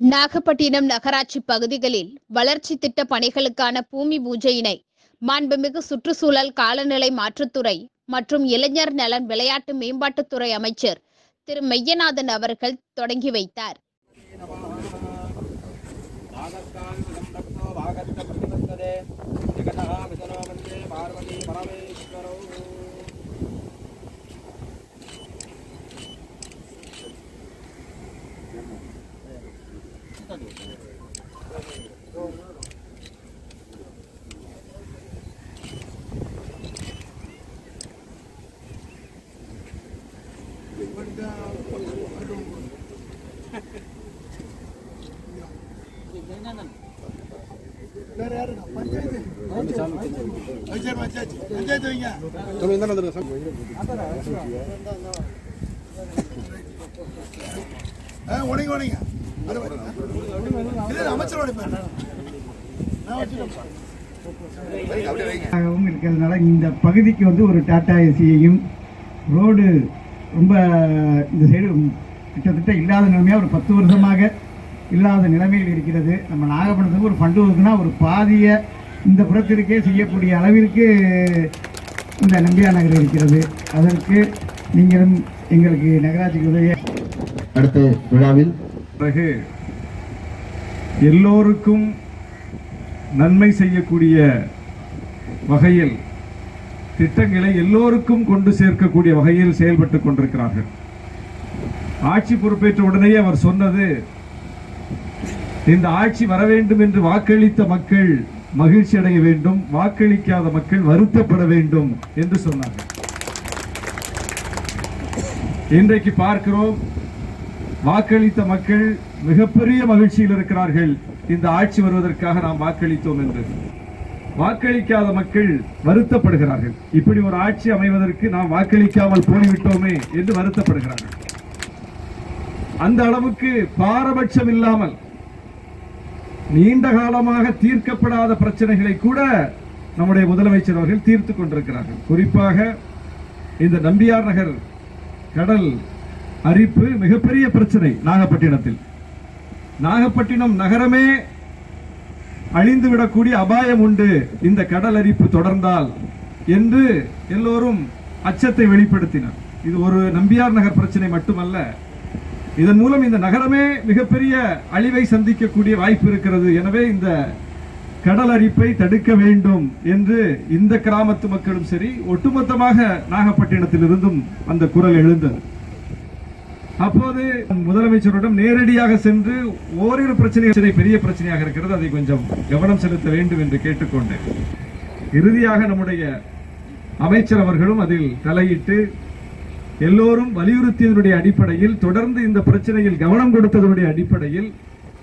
நாகப்பட்டினம் நகராட்சி பகுதிகளில் வளர்ச்சி திட்ட பணிகளுக்கான பூமி பூஜையினை மாண்புமிகு சுற்றுச்சூழல் காலநிலை மாற்றுத்துறை மற்றும் இளைஞர் நலன் விளையாட்டு மேம்பாட்டுத்துறை அமைச்சர் திரு மெய்யநாதன் அவர்கள் தொடங்கி வைத்தார் भागस्कान्तो भागश्च प्रतिपद्यते जगतः वितरो वन्दे पार्वती परमेश्वरौ பஞ்சாயத்து வைங்க ஆ, உடைங்க உடைங்க அது வை. இல்ல, இல்ல, அமைச்சரோட பேர் நான் வச்சுக்கிறேன்ப்பா. ஆகவும் இருக்கிறதுனால இந்த பகுதிக்கு வந்து ஒரு டாடா ஏசியையும் ரோடு ரொம்ப இந்த சைடு கிட்டத்தட்ட இல்லாத நிலைமையாக ஒரு பத்து வருஷமாக இல்லாத நிலைமையில் இருக்கிறது நம்ம நாகப்பட்டினத்துக்கு ஒரு ஃபண்டு ஒதுக்குனா ஒரு பாதிய இந்த புறத்திற்கே செய்யக்கூடிய அளவிற்கு இந்த நம்பியா நகர் இருக்கிறது அதற்கு நீங்களும் எங்களுக்கு நகராட்சிக்கு உதவிய அடுத்த விழாவில் பிறகு எல்லோருக்கும் நன்மை செய்யக்கூடிய வகையில் திட்டங்களை எல்லோருக்கும் கொண்டு சேர்க்கக்கூடிய வகையில் செயல்பட்டு கொண்டிருக்கிறார்கள் ஆட்சி பொறுப்பேற்ற உடனேயே அவர் சொன்னது இந்த ஆட்சி வர வேண்டும் என்று வாக்களித்த மக்கள் மகிழ்ச்சி அடைய வேண்டும் வாக்களிக்காத மக்கள் வருத்தப்பட வேண்டும் என்று சொன்னார்கள் இன்றைக்கு பார்க்கிறோம் வாக்களித்த மக்கள் மிகப்பெரிய மகிழ்ச்சியில் இருக்கிறார்கள் இந்த ஆட்சி வருவதற்காக நாம் வாக்களித்தோம் என்று வாக்களிக்காத மக்கள் வருத்தப்படுகிறார்கள் இப்படி ஒரு ஆட்சி அமைவதற்கு நாம் வாக்களிக்காமல் போய்விட்டோமே என்று வருத்தப்படுகிறார்கள் அந்த அளவுக்கு பாரபட்சம் இல்லாமல் நீண்ட காலமாக தீர்க்கப்படாத பிரச்சனைகளை கூட நம்முடைய முதலமைச்சர் அவர்கள் தீர்த்து கொண்டிருக்கிறார்கள் குறிப்பாக இந்த நம்பியார் நகர் கடல் அரிப்பு மிகப்பெரிய பிரச்சனை நாகப்பட்டினத்தில் நாகப்பட்டினம் நகரமே அழிந்து விடக்கூடிய அபாயம் உண்டு இந்த கடல் அரிப்பு தொடர்ந்தால் என்று எல்லோரும் அச்சத்தை வெளிப்படுத்தினர் இது ஒரு நம்பியார் நகர் பிரச்சனை மட்டுமல்ல இதன் மூலம் இந்த நகரமே மிகப்பெரிய அழிவை சந்திக்கக்கூடிய வாய்ப்பு இருக்கிறது எனவே இந்த கடல் அரிப்பை தடுக்க வேண்டும் என்று இந்த கிராமத்து மக்களும் சரி ஒட்டுமொத்தமாக நாகப்பட்டினத்தில் இருந்தும் அந்த குரல் எழுந்தது அப்போது முதலமைச்சரிடம் நேரடியாக சென்று ஓரிரு பிரச்சனை பெரிய பிரச்சனையாக இருக்கிறது அதை கொஞ்சம் கவனம் செலுத்த வேண்டும் என்று கேட்டுக்கொண்டேன் இறுதியாக நம்முடைய அமைச்சர் அவர்களும் அதில் தலையிட்டு எல்லோரும் வலியுறுத்தியதனுடைய அடிப்படையில் தொடர்ந்து இந்த பிரச்சனையில் கவனம் கொடுத்ததனுடைய அடிப்படையில்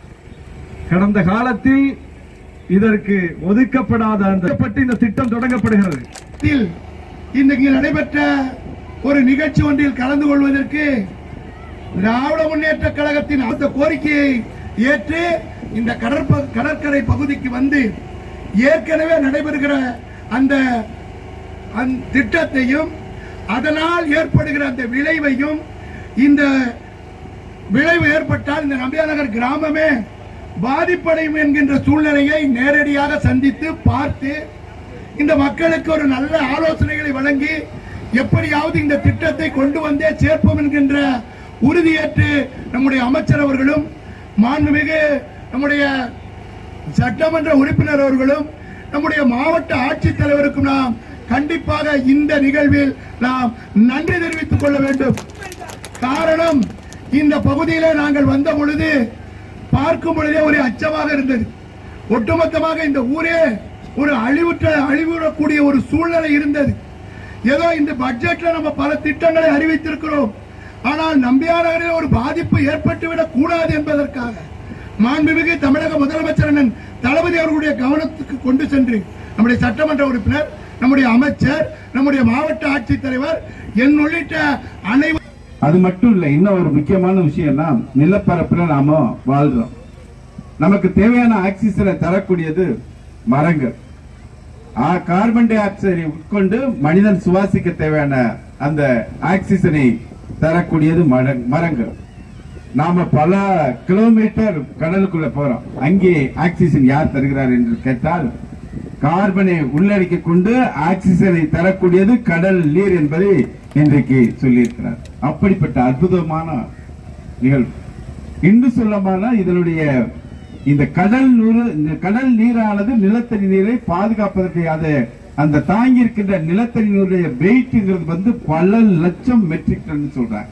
கடந்த காலத்தில் இதற்கு ஒதுக்கப்படாத அந்த பட்டு இந்த திட்டம் தொடங்கப்படுகிறது இதில் இன்றைக்கு நடைபெற்ற ஒரு நிகழ்ச்சி ஒன்றில் கலந்து கொள்வதற்கு திராவிட முன்னேற்ற கழகத்தின் அந்த கோரிக்கையை ஏற்று இந்த கடற்ப கடற்கரை பகுதிக்கு வந்து ஏற்கனவே நடைபெறுகிற அந்த அந்த திட்டத்தையும் அதனால் ஏற்படுகிற அந்த விளைவையும் இந்த விளைவு ஏற்பட்டால் இந்த நம்பியாநகர் கிராமமே பாதிப்படையும் என்கின்ற சூழ்நிலையை நேரடியாக சந்தித்து பார்த்து இந்த மக்களுக்கு ஒரு நல்ல ஆலோசனைகளை வழங்கி எப்படியாவது இந்த திட்டத்தை கொண்டு வந்தே சேர்ப்போம் என்கின்ற உறுதியேற்று நம்முடைய அமைச்சர் அவர்களும் மாண்புமிகு நம்முடைய சட்டமன்ற உறுப்பினர் அவர்களும் நம்முடைய மாவட்ட ஆட்சித்தலைவருக்கும் நாம் கண்டிப்பாக இந்த நிகழ்வில் நாம் நன்றி தெரிவித்துக் கொள்ள வேண்டும் காரணம் இந்த பகுதியிலே நாங்கள் வந்த பொழுது பார்க்கும் பொழுதே ஒரு அச்சமாக இருந்தது ஒட்டுமொத்தமாக இந்த ஊரே ஒரு அழிவுற்ற அழிவுறக்கூடிய ஒரு சூழ்நிலை இருந்தது ஏதோ இந்த பட்ஜெட்ல நம்ம பல திட்டங்களை அறிவித்திருக்கிறோம் ஆனால் நம்பியாரில் ஒரு பாதிப்பு ஏற்பட்டுவிடக் கூடாது என்பதற்காக மாண்புமிகு தமிழக முதலமைச்சர் அண்ணன் தளபதி அவர்களுடைய கவனத்துக்கு கொண்டு சென்று நம்முடைய சட்டமன்ற உறுப்பினர் நம்முடைய அமைச்சர் நம்முடைய மாவட்ட ஆட்சித்தலைவர் என் உள்ளிட்ட அனைவரும் அது மட்டும் இல்ல இன்னும் ஒரு முக்கியமான விஷயம்னா நிலப்பரப்புல நாம வாழ்றோம் நமக்கு தேவையான ஆக்சிஜனை தரக்கூடியது மரங்கள் ஆ, கார்பன் டை ஆக்சைடை உட்கொண்டு மனிதன் சுவாசிக்க தேவையான அந்த ஆக்சிஜனை தரக்கூடியது மர- மரங்கள் நாம பல கிலோமீட்டர் கடலுக்குள்ள போறோம் அங்கே ஆக்சிஜன் யார் தருகிறார் என்று கேட்டால் கார்பனை உள்ளடக்கிக் கொண்டு ஆக்சிஜனை தரக்கூடியது கடல் நீர் என்பதை இன்றைக்கு சொல்லியிருக்கிறார் அப்படிப்பட்ட அற்புதமான நிகழ்வு இன்று சொல்லமான இதனுடைய இந்த கடல் நூறு இந்த கடல் நீரானது நிலத்தடி நீரை பாதுகாப்பதற்கு அது அந்த தாங்கி இருக்கின்ற நிலத்தடி நீருடைய வெயிட்ங்கிறது வந்து பல லட்சம் மெட்ரிக் டன் சொல்றாங்க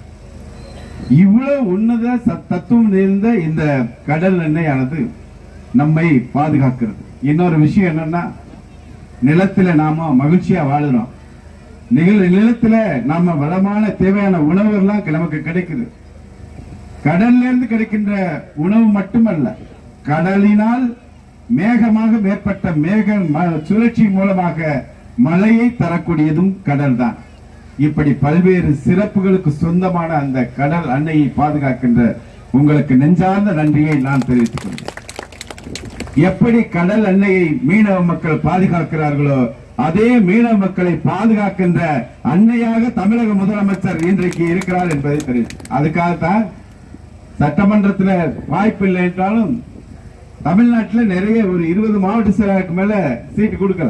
இவ்வளவு உன்னத ச- தத்துவம் நிறைந்த இந்த கடல் எண்ணெயானது நம்மை பாதுகாக்கிறது இன்னொரு விஷயம் என்னன்னா நிலத்துல நாம மகிழ்ச்சியா வாழுறோம் நிகழ் நிலத்துல நாம வளமான தேவையான உணவுகள்லாம் நமக்கு கிடைக்குது கடல்ல இருந்து கிடைக்கின்ற உணவு மட்டுமல்ல கடலினால் மேகமாக மேற்பட்ட மேக ம- சுழற்சி மூலமாக மழையை தரக்கூடியதும் கடல் தான் இப்படி பல்வேறு சிறப்புகளுக்கு சொந்தமான அந்த கடல் அன்னையை பாதுகாக்கின்ற உங்களுக்கு நெஞ்சார்ந்த நன்றியை நான் தெரிவித்துக் கொள்கிறேன் எப்படி கடல் அன்னையை மீனவ மக்கள் பாதுகாக்கிறார்களோ அதே மீனவ மக்களை பாதுகாக்கின்ற அன்னையாக தமிழக முதலமைச்சர் இன்றைக்கு இருக்கிறார் என்பதை தெரிவித்து அதுக்காகத்தான் சட்டமன்றத்துல வாய்ப்பு இல்லை என்றாலும் தமிழ்நாட்டில் நிறைய ஒரு இருபது மாவட்ட செயலாளருக்கு மேல சீட்டு கொடுக்கல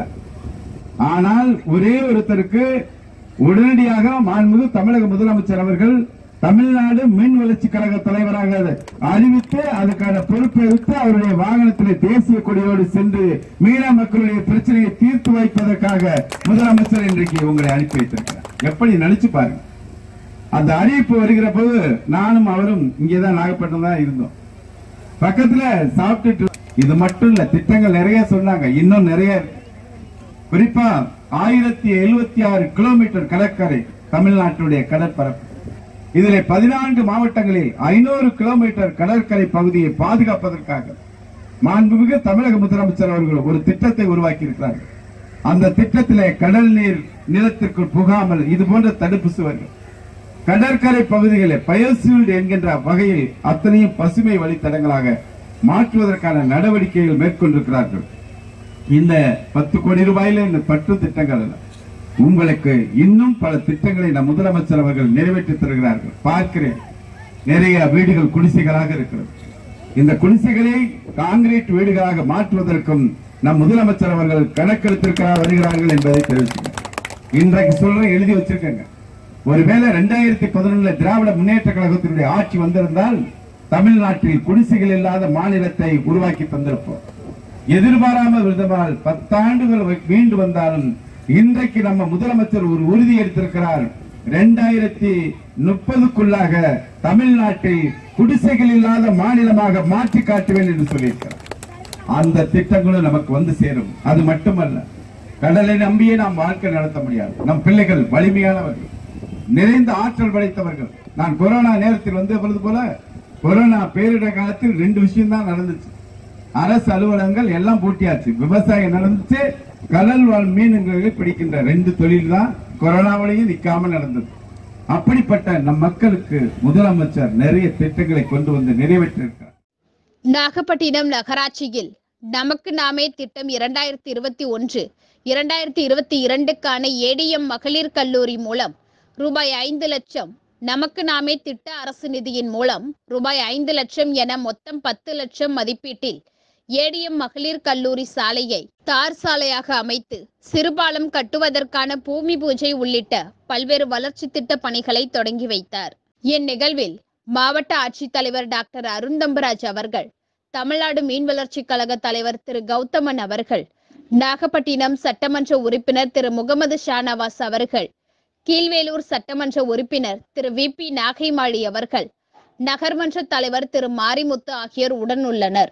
ஆனால் ஒரே ஒருத்தருக்கு உடனடியாக மாண்புமிகு தமிழக முதலமைச்சர் அவர்கள் தமிழ்நாடு மீன் வளர்ச்சி கழக தலைவராக அறிவித்து அதுக்கான பொறுப்பை எடுத்து அவருடைய வாகனத்தில் தேசிய கொடியோடு சென்று மீன மக்களுடைய பிரச்சனையை தீர்த்து வைப்பதற்காக முதலமைச்சர் இன்றைக்கு உங்களை அனுப்பி வைத்திருக்கிறார் எப்படி நினைச்சு பாருங்க அந்த அறிவிப்பு வருகிற போது நானும் அவரும் இங்கேதான் நாகப்பட்டினம் தான் இருந்தோம் பக்கத்துல சாப்பிட்டுட்டு இது மட்டும் இல்ல திட்டங்கள் நிறைய சொன்னாங்க இன்னும் நிறைய இருக்கு. குறிப்பா ஆயிரத்தி எழுபத்தி ஆறு கிலோமீட்டர் கடற்கரை தமிழ்நாட்டுடைய கடற்பரப்பு இதிலே பதினான்கு மாவட்டங்களில் ஐநூறு கிலோமீட்டர் கடற்கரை பகுதியை பாதுகாப்பதற்காக மாண்புமிகு தமிழக முதலமைச்சர் அவர்கள் ஒரு திட்டத்தை உருவாக்கி இருக்கிறார்கள் அந்த திட்டத்திலே கடல் நீர் நிலத்திற்குள் புகாமல் இது போன்ற தடுப்பு சுவர்கள் கடற்கரை பகுதிகளை பயோசீல்டு என்கின்ற வகையில் அத்தனையும் பசுமை வழித்தடங்களாக மாற்றுவதற்கான நடவடிக்கைகள் மேற்கொண்டிருக்கிறார்கள் இந்த பத்து கோடி ரூபாயில இந்த பற்று திட்டங்கள் அல்ல. உங்களுக்கு இன்னும் பல திட்டங்களை நம் முதலமைச்சர் அவர்கள் நிறைவேற்றி தருகிறார்கள் பார்க்கிறேன் நிறைய வீடுகள் குடிசைகளாக இருக்கிறது இந்த குடிசைகளை காங்கிரீட் வீடுகளாக மாற்றுவதற்கும் நம் முதலமைச்சர் அவர்கள் கணக்கெடுத்திருக்கிறார் வருகிறார்கள் என்பதை தெரிவிச்சுக்கிறேன் இன்றைக்கு சொல்றேன் எழுதி வச்சிருக்கேங்க ஒருவேளை ரெண்டாயிரத்தி பதினொன்னுல திராவிட முன்னேற்ற கழகத்தினுடைய ஆட்சி வந்திருந்தால் தமிழ்நாட்டில் குடிசைகள் இல்லாத மாநிலத்தை உருவாக்கி தந்திருப்போம் எதிர்பாராமல் விதமால் பத்தாண்டுகள் மீண்டு வந்தாலும் இன்றைக்கு நம்ம முதலமைச்சர் ஒரு உறுதி எடுத்திருக்கிறார் ரெண்டாயிரத்தி முப்பதுக்குள்ளாக தமிழ்நாட்டை குடிசைகள் இல்லாத மாநிலமாக மாற்றி காட்டுவேன் என்று சொல்லியிருக்கிறார் அந்த திட்டங்களும் நமக்கு வந்து சேரும் அது மட்டுமல்ல கடலை நம்பியே நாம் வாழ்க்கை நடத்த முடியாது நம் பிள்ளைகள் வலிமையானவர்கள் நிறைந்த ஆற்றல் படைத்தவர்கள் நான் கொரோனா நேரத்தில் வந்து பொழுது போல கொரோனா பேரிடர் காலத்தில் ரெண்டு விஷயம் தான் நடந்துச்சு அரசு அலுவலகங்கள் எல்லாம் பூட்டியாச்சு விவசாயம் நடந்துச்சு கடல் வாழ் மீன்களை பிடிக்கின்ற ரெண்டு தொழில் தான் கொரோனாவிலையும் நிக்காம நடந்தது அப்படிப்பட்ட நம் மக்களுக்கு முதலமைச்சர் நிறைய திட்டங்களை கொண்டு வந்து நிறைவேற்றிருக்கிறார் நாகப்பட்டினம் நகராட்சியில் நமக்கு நாமே திட்டம் இரண்டாயிரத்தி இருபத்தி ஒன்று இரண்டாயிரத்தி இருபத்தி இரண்டுக்கான ஏடிஎம் மகளிர் கல்லூரி மூலம் ரூபாய் ஐந்து லட்சம் நமக்கு நாமே திட்ட அரசு நிதியின் மூலம் ரூபாய் ஐந்து லட்சம் என மொத்தம் பத்து லட்சம் மதிப்பீட்டில் ஏடிஎம் மகளிர் கல்லூரி சாலையை தார் சாலையாக அமைத்து சிறுபாலம் கட்டுவதற்கான பூமி பூஜை உள்ளிட்ட பல்வேறு வளர்ச்சி திட்ட பணிகளை தொடங்கி வைத்தார் இந்நிகழ்வில் மாவட்ட ஆட்சித்தலைவர் டாக்டர் அருந்தம்பராஜ் அவர்கள் தமிழ்நாடு மீன் வளர்ச்சி கழக தலைவர் திரு கௌதமன் அவர்கள் நாகப்பட்டினம் சட்டமன்ற உறுப்பினர் திரு முகமது ஷானவாஸ் அவர்கள் கீழ்வேலூர் சட்டமன்ற உறுப்பினர் திரு வி பி நாகைமாளி அவர்கள் நகர்மன்ற தலைவர் திரு மாரிமுத்து ஆகியோர் உடன் உள்ளனர்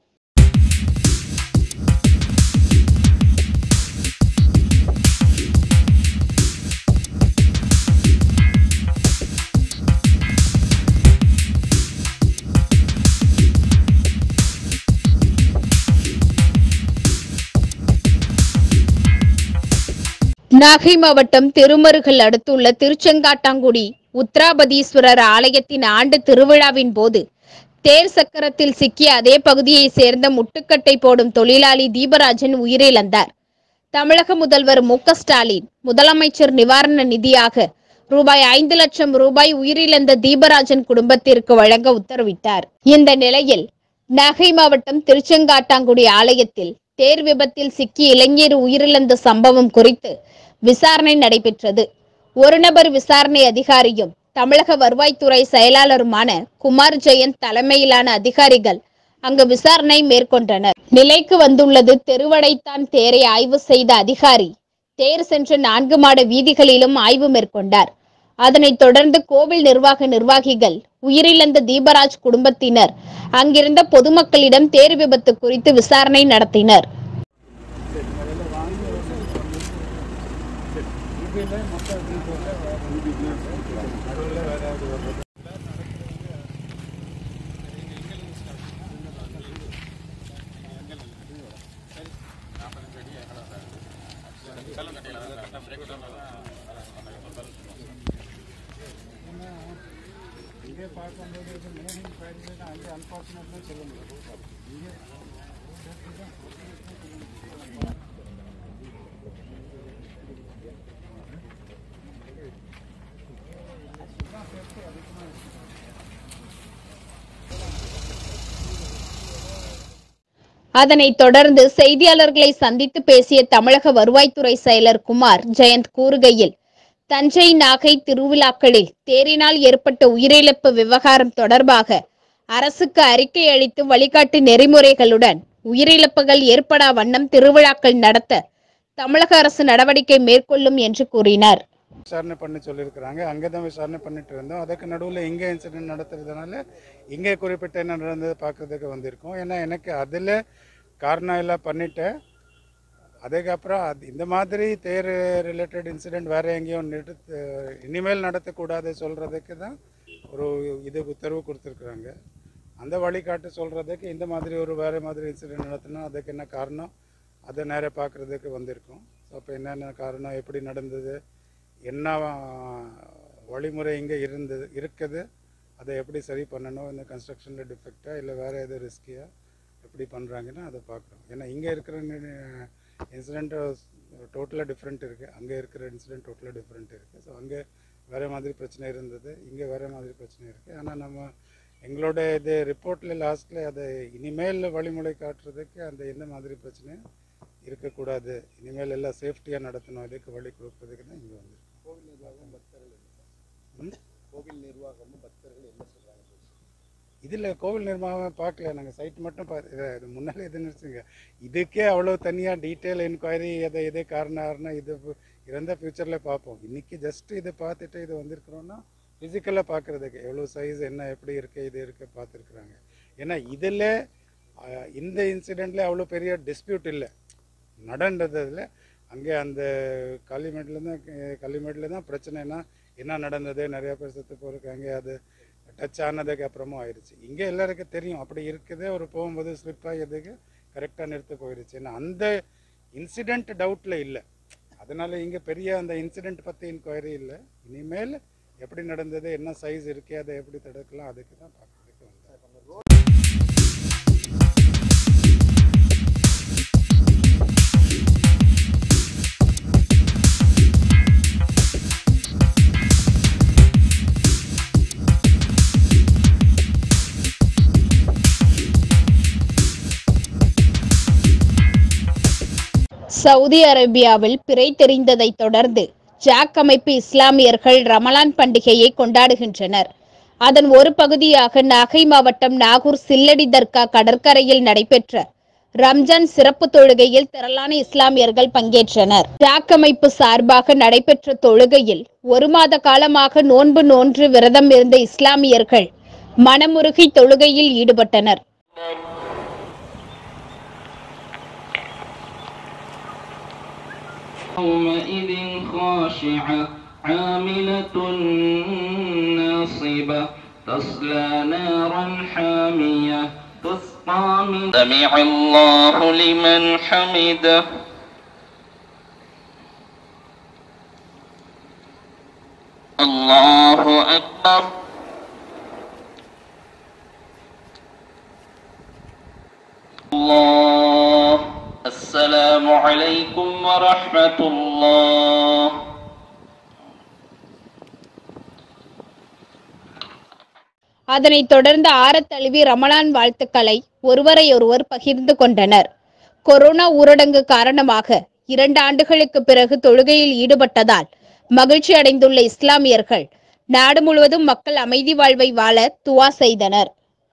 நாகை மாவட்டம் திருமருகல் அடுத்துள்ள திருச்செங்காட்டாங்குடி உத்ராபதீஸ்வரர் ஆலயத்தின் ஆண்டு திருவிழாவின் போது தேர் சக்கரத்தில் சிக்கிய அதே பகுதியை சேர்ந்த முட்டுக்கட்டை போடும் தொழிலாளி தீபராஜன் உயிரிழந்தார் தமிழக முதல்வர் மு க ஸ்டாலின் முதலமைச்சர் நிவாரண நிதியாக ரூபாய் ஐந்து லட்சம் ரூபாய் உயிரிழந்த தீபராஜன் குடும்பத்திற்கு வழங்க உத்தரவிட்டார் இந்த நிலையில் நாகை மாவட்டம் திருச்செங்காட்டாங்குடி ஆலயத்தில் தேர் விபத்தில் சிக்கி இளைஞர் உயிரிழந்த சம்பவம் குறித்து விசாரணை நடைபெற்றது ஒரு நபர் விசாரணை அதிகாரியும் தமிழக வருவாய்த்துறை செயலாளருமான குமார் ஜெயந்த் தலைமையிலான அதிகாரிகள் அங்கு விசாரணை மேற்கொண்டனர் நிலைக்கு வந்துள்ளது தெருவடைத்தான் தேரை ஆய்வு செய்த அதிகாரி தேர் சென்ற நான்கு மாட வீதிகளிலும் ஆய்வு மேற்கொண்டார் அதனைத் தொடர்ந்து கோவில் நிர்வாக நிர்வாகிகள் உயிரிழந்த தீபராஜ் குடும்பத்தினர் அங்கிருந்த பொதுமக்களிடம் தேர் விபத்து குறித்து விசாரணை நடத்தினர் அதனைத் தொடர்ந்து செய்தியாளர்களை சந்தித்து பேசிய தமிழக வருவாய்த்துறை செயலர் குமார் ஜெயந்த் கூறுகையில் தஞ்சை நாகை திருவிழாக்களில் தேரினால் ஏற்பட்ட உயிரிழப்பு விவகாரம் தொடர்பாக அரசுக்கு அறிக்கை அளித்து வழிகாட்டு நெறிமுறைகளுடன் உயிரிழப்புகள் ஏற்படா வண்ணம் திருவிழாக்கள் நடத்த தமிழக அரசு நடவடிக்கை மேற்கொள்ளும் என்று கூறினார் விசாரணை பண்ணி சொல்லியிருக்கிறாங்க அங்கே தான் விசாரணை பண்ணிட்டு இருந்தோம் அதுக்கு நடுவில் இங்கே இன்சிடென்ட் நடத்துறதுனால இங்கே குறிப்பிட்ட என்ன நடந்தது பார்க்கறதுக்கு வந்திருக்கோம் ஏன்னா எனக்கு அதில் காரணம் எல்லாம் பண்ணிட்டேன் அதுக்கப்புறம் அது இந்த மாதிரி தேர் ரிலேட்டட் இன்சிடெண்ட் வேறு எங்கேயும் நிறுத்து இனிமேல் நடத்தக்கூடாது சொல்கிறதுக்கு தான் ஒரு இது உத்தரவு கொடுத்துருக்குறாங்க அந்த வழிகாட்டு சொல்கிறதுக்கு இந்த மாதிரி ஒரு வேறு மாதிரி இன்சிடெண்ட் நடத்தினா அதுக்கு என்ன காரணம் அதை நேராக பார்க்குறதுக்கு வந்திருக்கோம் ஸோ அப்போ என்னென்ன காரணம் எப்படி நடந்தது என்ன வழிமுறை இங்கே இருந்தது இருக்குது அதை எப்படி சரி பண்ணணும் இந்த கன்ஸ்ட்ரக்ஷனில் டிஃபெக்டாக இல்லை வேறு எது ரிஸ்கியாக எப்படி பண்ணுறாங்கன்னு அதை பார்க்குறோம் ஏன்னா இங்கே இருக்கிற இன்சிடெண்ட் டோட்டலாக டிஃப்ரெண்ட் இருக்குது அங்கே இருக்கிற இன்சிடெண்ட் டோட்டலாக டிஃப்ரெண்ட் இருக்குது ஸோ அங்கே வேறு மாதிரி பிரச்சனை இருந்தது இங்கே வேறு மாதிரி பிரச்சனை இருக்குது ஆனால் நம்ம எங்களோட இது ரிப்போர்ட்டில் லாஸ்ட்டில் அதை இனிமேல் வழிமுறை காட்டுறதுக்கு அந்த எந்த மாதிரி பிரச்சனையும் இருக்கக்கூடாது இனிமேல் எல்லாம் சேஃப்டியாக நடத்தணும் இதுக்கு வழி கொடுக்கறதுக்கு தான் இங்கே வந்து கோவில் நிர்வாகம் பக்தர்கள் கோவில் நிர்வாகமும் பக்தர்கள் என்ன சொல்கிறாங்க இதில் கோவில் நிர்வாகம் பார்க்கல நாங்கள் சைட் மட்டும் பா இது இது முன்னாலே இது நினச்சிங்க இதுக்கே அவ்வளோ தனியாக டீட்டெயில் என்கொயரி எதை எது காரணம் இது இறந்த ஃப்யூச்சரில் பார்ப்போம் இன்றைக்கி ஜஸ்ட் இதை பார்த்துட்டு இது வந்திருக்கிறோன்னா ஃபிசிக்கலாக பார்க்குறதுக்கு எவ்வளோ சைஸ் என்ன எப்படி இருக்குது இது இருக்குது பார்த்துருக்குறாங்க ஏன்னா இதில் இந்த இன்சிடெண்ட்டில் அவ்வளோ பெரிய டிஸ்பியூட் இல்லை நடந்ததில் அங்கே அந்த களிமேட்டில் தான் களிமேட்டில் தான் பிரச்சனைனா என்ன நடந்தது நிறைய பேர் செத்து போயிருக்காங்க அது டச் ஆனதுக்கு அப்புறமும் ஆயிடுச்சு இங்கே எல்லாருக்கும் தெரியும் அப்படி இருக்குது ஒரு போகும்போது ஸ்லிப் ஆகியதுக்கு கரெக்டாக நிறுத்த போயிடுச்சு ஏன்னா அந்த இன்சிடெண்ட் டவுட்டில் இல்லை அதனால இங்கே பெரிய அந்த இன்சிடெண்ட் பற்றி இன்கொயரி இல்லை இனிமேல் எப்படி நடந்தது என்ன சைஸ் இருக்கு அதை எப்படி தடுக்கலாம் அதுக்கு தான் பார்க்கறதுக்கு வந்தேன் சவுதி அரேபியாவில் பிறை தெரிந்ததைத் தொடர்ந்து ஜாக் அமைப்பு இஸ்லாமியர்கள் ரமலான் பண்டிகையை கொண்டாடுகின்றனர் அதன் ஒரு பகுதியாக நாகை மாவட்டம் நாகூர் சில்லடி தர்கா கடற்கரையில் நடைபெற்ற ரம்ஜான் சிறப்பு தொழுகையில் திரளான இஸ்லாமியர்கள் பங்கேற்றனர் ஜாக் அமைப்பு சார்பாக நடைபெற்ற தொழுகையில் ஒரு மாத காலமாக நோன்பு நோன்று விரதம் இருந்த இஸ்லாமியர்கள் மனமுருகி தொழுகையில் ஈடுபட்டனர் يومئذ خاشعة عاملة ناصبة تصلى نارا حامية تسقى من سمع الله لمن حمده الله أكبر الله السلام عليكم ورحمة الله அதனைத் தொடர்ந்து ஆறத் தழுவி ரமலான் வாழ்த்துக்களை ஒருவரையொருவர் பகிர்ந்து கொண்டனர் கொரோனா ஊரடங்கு காரணமாக இரண்டு ஆண்டுகளுக்கு பிறகு தொழுகையில் ஈடுபட்டதால் மகிழ்ச்சி அடைந்துள்ள இஸ்லாமியர்கள் நாடு முழுவதும் மக்கள் அமைதி வாழ்வை வாழ துவா செய்தனர்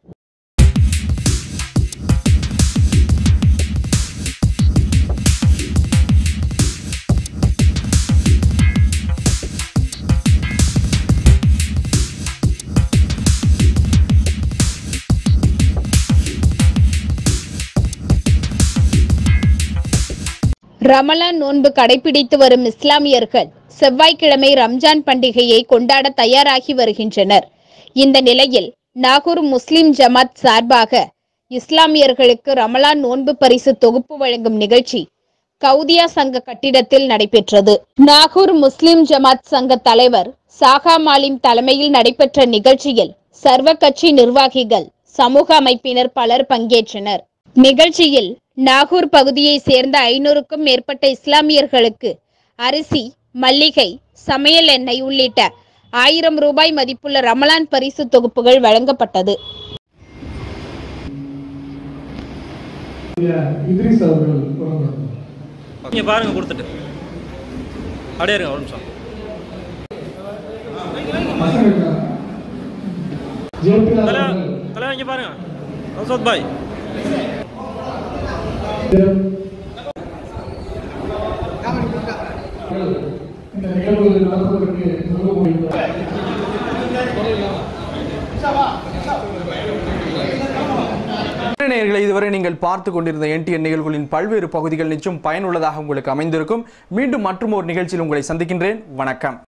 ரமலான் நோன்பு கடைபிடித்து வரும் இஸ்லாமியர்கள் செவ்வாய்க்கிழமை ரம்ஜான் பண்டிகையை கொண்டாட தயாராகி வருகின்றனர் இந்த நிலையில் நாகூர் முஸ்லிம் ஜமாத் சார்பாக இஸ்லாமியர்களுக்கு ரமலான் நோன்பு பரிசு தொகுப்பு வழங்கும் நிகழ்ச்சி கவுதியா சங்க கட்டிடத்தில் நடைபெற்றது நாகூர் முஸ்லிம் ஜமாத் சங்க தலைவர் சாகா மாலிம் தலைமையில் நடைபெற்ற நிகழ்ச்சியில் சர்வ கட்சி நிர்வாகிகள் சமூக அமைப்பினர் பலர் பங்கேற்றனர் நிகழ்ச்சியில் நாகூர் பகுதியை சேர்ந்த ஐநூறுக்கும் மேற்பட்ட இஸ்லாமியர்களுக்கு அரிசி மல்லிகை சமையல் எண்ணெய் உள்ளிட்ட ஆயிரம் ரூபாய் மதிப்புள்ள ரமலான் பரிசு தொகுப்புகள் வழங்கப்பட்டது இங்கே பாருங்க கொடுத்துட்டு அப்படியே இருங்க ஒரு நிமிஷம் தலைவா தலைவா இங்கே பாருங்க அசோத் பாய் நேயர்களை இதுவரை நீங்கள் பார்த்து கொண்டிருந்த என்டிஎன் நிகழ்வுகளின் பல்வேறு பகுதிகள் நிச்சயம் பயனுள்ளதாக உங்களுக்கு அமைந்திருக்கும் மீண்டும் மற்றும் ஒரு நிகழ்ச்சியில் உங்களை சந்திக்கின்றேன் வணக்கம்